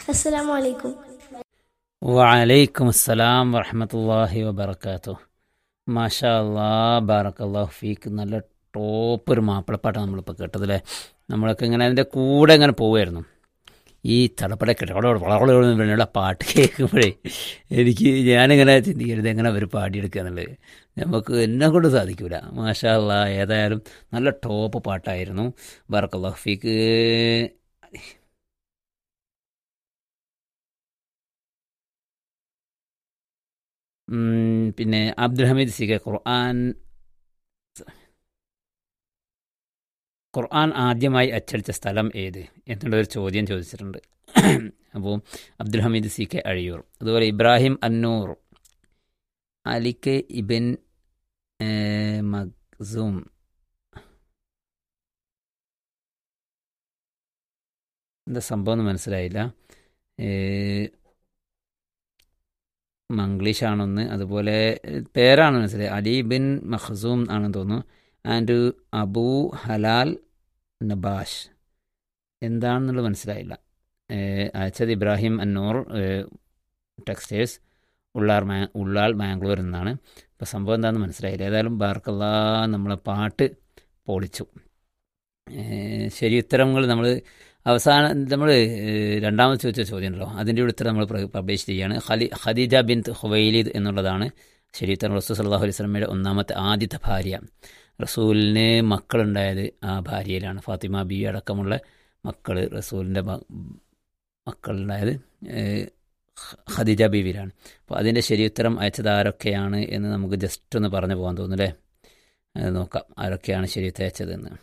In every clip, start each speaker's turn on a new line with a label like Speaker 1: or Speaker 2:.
Speaker 1: അസ്സലാമു അലൈക്കും
Speaker 2: വലൈക്കും അസ്സലാം വറഹമത്തല്ലാഹി വബർക്കാത്തു മാഷാ അല്ലാ ബാറക്കല്ലാഹു ഫീക്ക് നല്ല ടോപ്പ് ഒരു മാപ്പിളപ്പാട്ടാണ് നമ്മളിപ്പോൾ കേട്ടതല്ലേ നമ്മളൊക്കെ ഇങ്ങനെ അതിൻ്റെ കൂടെ ഇങ്ങനെ പോവുമായിരുന്നു ഈ തടപ്പട കിടവിടെ വളരെ പാട്ട് കേൾക്കുമ്പോഴേ എനിക്ക് ഞാനിങ്ങനെ ചിന്തിക്കരുത് എങ്ങനെ അവർ പാടിയെടുക്കുക എന്നുള്ളത് നമുക്ക് എന്നെ കൊണ്ട് സാധിക്കില്ല മാഷാ അല്ലാ ഏതായാലും നല്ല ടോപ്പ് പാട്ടായിരുന്നു ബാറക്കല്ലാഹു ഫീക്ക് ഉം, പിന്നെ അബ്ദുൽ ഹമീദ് സിഖ ഖുർആൻ ഖുർആൻ ആദ്യമായി അച്ചടിച്ച സ്ഥലം ഏത് എന്നുള്ളൊരു ചോദ്യം ചോദിച്ചിട്ടുണ്ട് അപ്പോൾ അബ്ദുൽ ഹമീദ് സി കെ അഴിയൂർ അതുപോലെ ഇബ്രാഹിം അന്നൂർ അലിക്ക് ഇബിൻ ഏഹ്, മഖ്സൂം എന്താ സംഭവം എന്ന് മനസ്സിലായില്ല ഏഹ്, മംഗ്ലീഷ് ആണെന്ന് അതുപോലെ ഏഹ്, പേരാണ് മനസ്സിലായി അലി ബിൻ മഖ്സൂം ആണെന്ന് തോന്നുന്നു ആൻഡ് അബൂ ഹലാൽ നബാഷ് എന്താണെന്നുള്ളത് മനസ്സിലായില്ല ഏഹ്, അയച്ചത് ഇബ്രാഹിം അന്നൂർ ഏഹ്, ടെക്സ്റ്റൈൽസ് ഉള്ളാർ മാ ഉള്ളാൾ മാംഗ്ലൂർ എന്നാണ് ഇപ്പോൾ സംഭവം എന്താണെന്ന് മനസ്സിലായില്ല ഏതായാലും ബാർക്കല്ലാ നമ്മളെ പാട്ട് പൊളിച്ചു ഏഹ്, ശരി ഉത്തരങ്ങൾ നമ്മൾ അവസാനം നമ്മൾ രണ്ടാമത് ചോദിച്ച ചോദ്യം ഉണ്ടല്ലോ അതിൻ്റെ ഉത്തരം നമ്മൾ പബ്ലിഷ് ചെയ്യുകയാണ് ഖലി ഖദീജ ബിൻ ഹുവൈലിദ് എന്നുള്ളതാണ് ശരി ഉത്തരം റസൂൽ സല്ലാഹു അലൈഹി സ്വലമയുടെ ഒന്നാമത്തെ ആദ്യത്തെ ഭാര്യ റസൂലിന് മക്കളുണ്ടായത് ആ ഭാര്യയിലാണ് ഫാത്തിമ ബി അടക്കമുള്ള മക്കൾ റസൂലിൻ്റെ മക്കളുണ്ടായത് ഏഹ്, ഖ- ഖദീജ ബീവിയിലാണ് അപ്പോൾ അതിൻ്റെ ശരി ഉത്തരം അയച്ചത് ആരൊക്കെയാണ് എന്ന് നമുക്ക് ജസ്റ്റ് ഒന്ന് പറഞ്ഞു പോകാൻ തോന്നുന്നു അല്ലേ അത് നോക്കാം ആരൊക്കെയാണ് ശരി ഉത്തരം അയച്ചതെന്ന്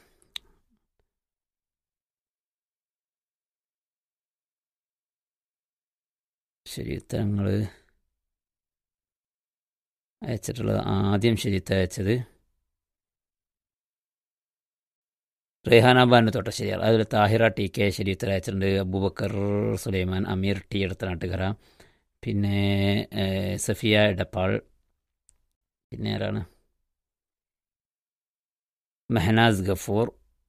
Speaker 2: ശരി ഉത്തരങ്ങൾ അയച്ചിട്ടുള്ളത് ആദ്യം ശരി ഉത്തരം അയച്ചത് റെഹാനാബാൻ്റെ തൊട്ട ശരിയാണ് അതുപോലെ താഹിറ ടി കെ ശരി ഉത്തരം അയച്ചിട്ടുണ്ട് അബൂബക്കർ സുലൈമാൻ അമീർ ടി എടുത്ത നാട്ടുകര പിന്നെ ഏഹ്, സഫിയ എടപ്പാൾ പിന്നെ ആരാണ് മെഹനാസ് ഗഫൂർ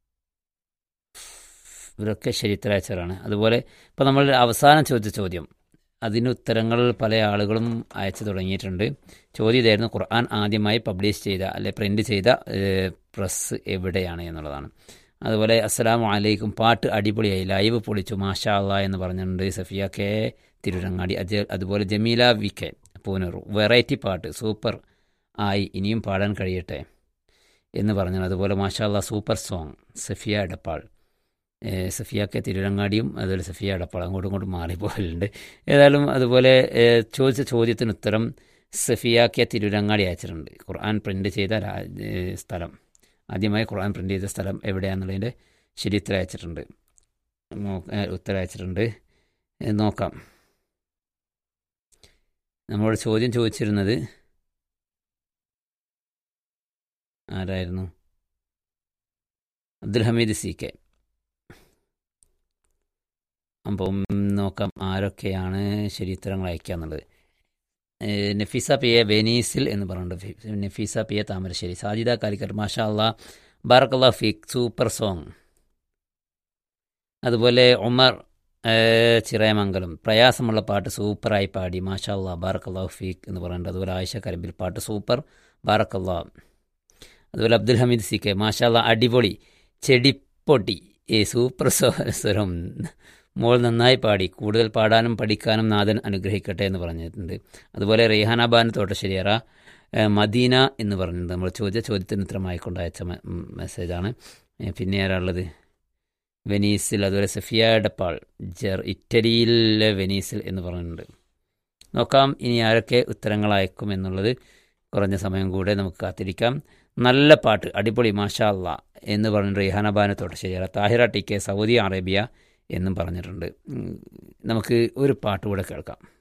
Speaker 2: ഇവരൊക്കെ ശരി ഉത്തരം അയച്ചവരാണ് അതുപോലെ ഇപ്പോൾ നമ്മൾ അവസാനം ചോദിച്ച ചോദ്യം അതിന് ഉത്തരങ്ങൾ പല ആളുകളും അയച്ചു തുടങ്ങിയിട്ടുണ്ട് ചോദ്യം ഇതായിരുന്നു ഖുർആൻ ആദ്യമായി പബ്ലിഷ് ചെയ്ത അല്ലെ പ്രിൻ്റ് ചെയ്ത ഏഹ്, പ്രസ് എവിടെയാണ് എന്നുള്ളതാണ് അതുപോലെ അസ്സലാമു അലൈക്കും പാട്ട് അടിപൊളിയായി ലൈവ് പൊളിച്ചു മാഷാ അള്ളാ എന്ന് പറഞ്ഞിട്ടുണ്ട് സഫിയ കെ തിരുരങ്ങാടി അത് അതുപോലെ Jameela V K Poonoor variety പാട്ട് സൂപ്പർ ആയി ഇനിയും പാടാൻ കഴിയട്ടെ എന്ന് പറഞ്ഞു അതുപോലെ മാഷാ അള്ളാ സൂപ്പർ സോങ് സഫിയ എടപ്പാൾ ഏഹ് സഫിയ കെ തിരുരങ്ങാടിയും അതുപോലെ സഫിയ എടപ്പാൾ അങ്ങോട്ടും ഇങ്ങോട്ടും മാറിപ്പോകലുണ്ട് ഏതായാലും അതുപോലെ ഏഹ് ചോദിച്ച ചോദ്യത്തിന് ഉത്തരം സഫിയ കെ തിരുരങ്ങാടി അയച്ചിട്ടുണ്ട് ഖുർആൻ പ്രിൻ്റ് ചെയ്ത രാ- ഏഹ് സ്ഥലം ആദ്യമായി ഖുർആൻ പ്രിൻ്റ് ചെയ്ത സ്ഥലം എവിടെയാണെന്നുള്ളതിൻ്റെ ശരി ഉത്തരം അയച്ചിട്ടുണ്ട് നോ- ഏഹ് ഉത്തരം അയച്ചിട്ടുണ്ട് ഏഹ് നോക്കാം നമ്മളോട് ചോദ്യം ചോദിച്ചിരുന്നത് ആരായിരുന്നു അബ്ദുൽ ഹമീദ് സി കെ അപ്പം നോക്കാം ആരൊക്കെയാണ് ശരി ഉത്തരങ്ങൾ അയക്കുക എന്നുള്ളത് ഏഹ് നഫീസ പി എ വെനീസിൽ എന്ന് പറഞ്ഞിട്ടുണ്ട് ഫി- നഫീസ പി എ താമരശ്ശേരി സാജിദ കാലിക്കർ മാഷാ അള്ളാ ബാറക്കല്ലാ ഫീഖ് സൂപ്പർ സോങ് അതുപോലെ ഉമർ ഏഹ് ചിറയമംഗലം പ്രയാസമുള്ള പാട്ട് സൂപ്പറായി പാടി മാഷാ അള്ളാ ബാറക്കല്ലാ ഫീഖ് എന്ന് പറയുന്നുണ്ട് അതുപോലെ ആയിഷ കരമ്പിൽ പാട്ട് സൂപ്പർ ബാറക്കല്ലാ അതുപോലെ അബ്ദുൽ ഹമീദ് സി കെ മാഷാ അള്ളാ അടിപൊളി ചെടിപ്പൊട്ടി ഏ സൂപ്പർ സ്വ- സ്വരം മോൾ നന്നായി പാടി കൂടുതൽ പാടാനും പഠിക്കാനും നാഥൻ അനുഗ്രഹിക്കട്ടെ എന്ന് പറഞ്ഞിട്ടുണ്ട് അതുപോലെ റെയ്ഹാനാബാൻ തോട്ടശ്ശേരിയറ ഏഹ്, മദീന എന്ന് പറഞ്ഞിട്ടുണ്ട് നമ്മൾ ചോദിച്ച ചോദ്യത്തിന് ഉത്തരമായിക്കൊണ്ട് അയച്ച മെ- ഉം, മെസ്സേജാണ് ഏഹ്, പിന്നെ ആരാളുള്ളത് വെനീസിൽ അതുപോലെ സഫിയ ഡപ്പാൾ ജെർ ഇറ്റലിയിലെ വെനീസിൽ എന്ന് പറഞ്ഞിട്ടുണ്ട് നോക്കാം ഇനി ആരൊക്കെ ഉത്തരങ്ങൾ അയക്കും എന്നുള്ളത് കുറഞ്ഞ സമയം കൂടെ നമുക്ക് കാത്തിരിക്കാം നല്ല പാട്ട് അടിപൊളി മാഷാ അല്ലാ എന്ന് പറഞ്ഞിട്ട് Raihana Bana Thottasseriyara Thahira T K Saudi Arabia എന്നും പറഞ്ഞിട്ടുണ്ട് ഉം, നമുക്ക് ഒരു പാട്ട് കൂടെ കേൾക്കാം